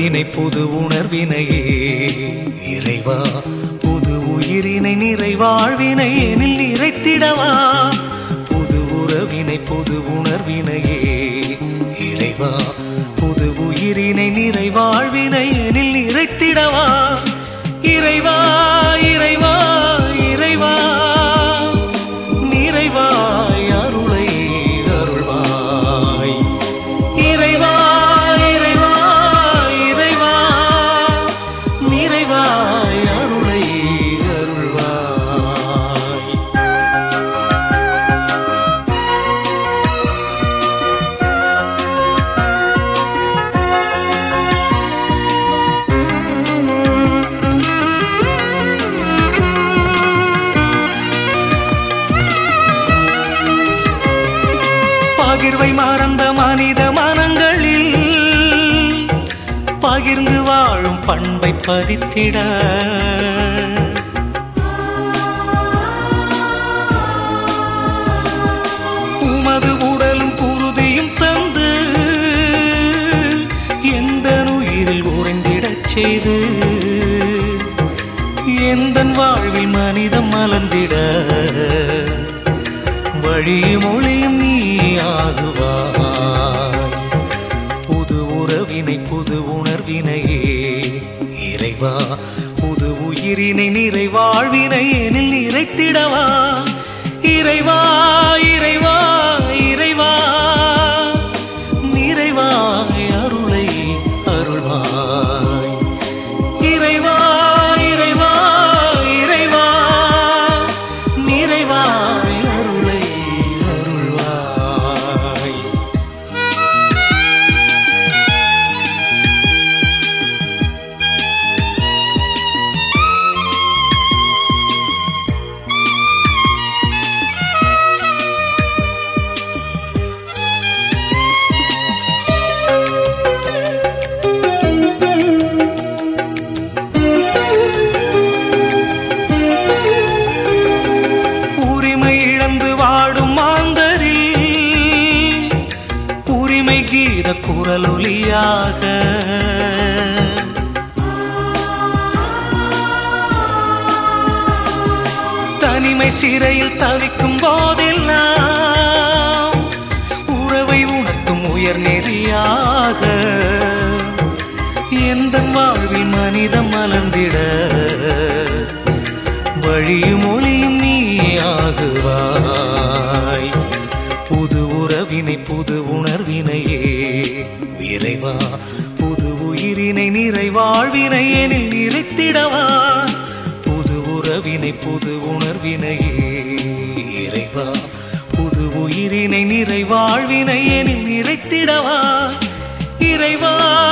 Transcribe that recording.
உறவினை புது உணர்வினையே இறைவா புது உயிரினை நிறைவாழ்வினை எனில் நிறைத்திடவா புது உறவினை புது உணர்வினையே இறைவா புது உயிரினை நிறைவாழ்வினை எனில் நிறைத்திடவா இறைவா இறைவா இறைவா நிறைவாய் அருளை அருள்வாய் இறைவா இறைவா இறைவா நிறைவாய் அருளை அருள்வாய் பகிர்வை மறந்த மனித மனங்களில் பகிர்ந்து வாழும் பண்பை பதித்திட உமது உடலும் குருதியும் தந்து எந்த உயிரில் உறைந்திடச் செய்து எந்தன் வாழ்வில் மனிதம் மலர்ந்திட வழியும் ஒளியும் நீ ஆகுவாய் புது உறவினை புது உணர்வினையே இறைவா புது உயிரினை நிறைவாழ்வினை எனில் நிறைத்திடவா இறைவா இறைவா இறைவா நிறைவாய் அருளை அருள்வாய் இறைவா இறைவா இறைவா நிறைவாய் அருளை அருள்வாய் உரிமை இழந்து வாடும் மாந்தரில் உரிமை கீத குரலொலியாக தனிமை சிறையில் தவிக்கும் போதெல்லாம் உறவை உணர்த்தும் உயர் நெறியாக எந்த வாழ்வில் மனிதம் மலர்ந்திட வழியும் ஒளியும் நீ ஆகுவாய் புது உறவினை புது உணர்வினையே இறைவா புது உயிரினை நிறைவாழ்வினை எனில் நிறைத்திடவா புது உறவினை புது உணர்வினையே இறைவா புது உயிரினை நிறைவாழ்வினை எனில் நிறைத்திடவா இறைவா